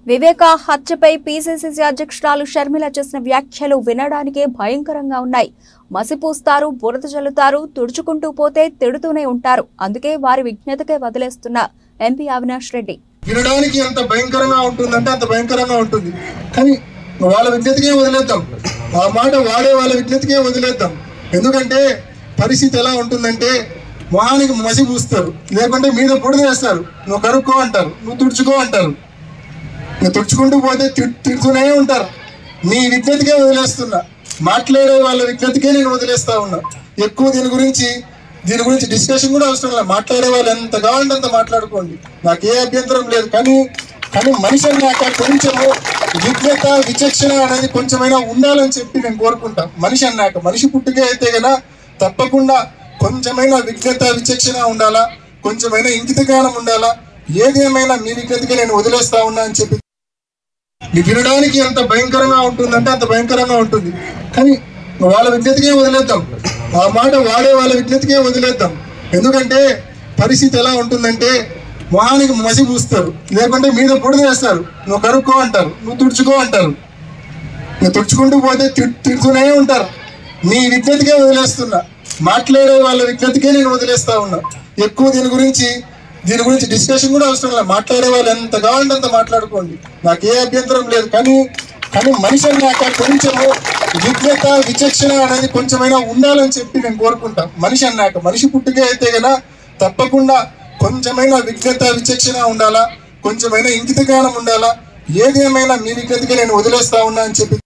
వివేక హత్యపై పీసీసీసీ అధ్యక్షురాలు షర్మిల చేసిన వ్యాఖ్యలు వినడానికే భయంకరంగా ఉన్నాయి మసిపూస్తారు బురద చల్లుతారు తుడుచుకుంటూ పోతే తిడుతూనే ఉంటారు అందుకే వారి విజ్ఞతకే వదిలేస్తున్న ఎంపీ అవినాష్ రెడ్డి వినడానికి ఎంత భయంకరంగా ఉంటుందంటే అంత భయంకరంగా ఉంటుంది కానీ వాళ్ళ విజ్ఞతకే వదిలేద్దాం ఆ మాట వాడే వాళ్ళ విజ్ఞతకే వదిలేద్దాం ఎందుకంటే పరిస్థితి ఎలా ఉంటుందంటే మొహానికి మసి పూస్తారు లేకుంటే మీద బుడద వేస్తారు నువ్వు కరుక్కో అంటారు నువ్వు తుడుచుకో అంటారు నువ్వు తుడుచుకుంటూ పోతే తి- తిడుతూనే ఉంటారు నీ విజ్ఞతకే వదిలేస్తున్నా మాట్లాడే వాళ్ళ విజ్ఞతకే నేను వదిలేస్తా ఉన్నా ఎక్కువ దీని గురించి దీని గురించి డిస్కషన్ కూడా అవసరం లేదు మాట్లాడే వాళ్ళు ఎంత కావాలంటే అంత మాట్లాడుకోండి నాకు ఏ అభ్యంతరం లేదు కానీ కానీ మనిషి అన్నాక కొంచెము విజ్ఞత విచక్షణ అనేది కొంచెమైనా ఉండాలని చెప్పి నేను కోరుకుంటా మనిషి అన్నాక మనిషి పుట్టుకే అయితే గన తప్పకుండా కొంచెమైనా విజ్ఞత విచక్షణ ఉండాలా కొంచెమైనా ఇంకిత జ్ఞానం ఉండాలా ఏది ఏమైనా మీ విజ్ఞతకే నేను వదిలేస్తా ఉన్నా అని చెప్పి ఇది వినడానికి ఎంత భయంకరంగా ఉంటుందంటే అంత భయంకరంగా ఉంటుంది కానీ వాళ్ళ విజ్ఞతకే వదిలేద్దాం ఆ మాట వాడే వాళ్ళ విజ్ఞతకే వదిలేద్దాం ఎందుకంటే పరిస్థితి ఎలా ఉంటుందంటే మొహానికి మసి పూస్తారు లేకుంటే మీద బుడద వేస్తారు నువ్వు కరుక్కో అంటారు నువ్వు తుడుచుకో అంటారు నువ్వు తుడుచుకుంటూ పోతే తి- తిడుతూనే ఉంటారు నీ విజ్ఞతకే వదిలేస్తున్నా మాట్లాడే వాళ్ళ విజ్ఞతకే నేను వదిలేస్తా ఉన్నా ఎక్కువ దీని గురించి దీని గురించి డిస్కషన్ కూడా అవసరం లేదు మాట్లాడే వాళ్ళు ఎంత కావాలంటే అంత మాట్లాడుకోండి నాకు ఏ అభ్యంతరం లేదు కానీ కానీ మనిషి అన్నాక కొంచెము విజ్ఞత విచక్షణ అనేది కొంచెమైనా ఉండాలని చెప్పి నేను కోరుకుంటా మనిషి అన్నాక మనిషి పుట్టుకే అయితే గన తప్పకుండా కొంచెమైనా విజ్ఞత విచక్షణ ఉండాలా కొంచెమైనా ఇంకిత జ్ఞానం ఉండాలా ఏది ఏమైనా మీ విజ్ఞతకే నేను వదిలేస్తా ఉన్నా అని చెప్పి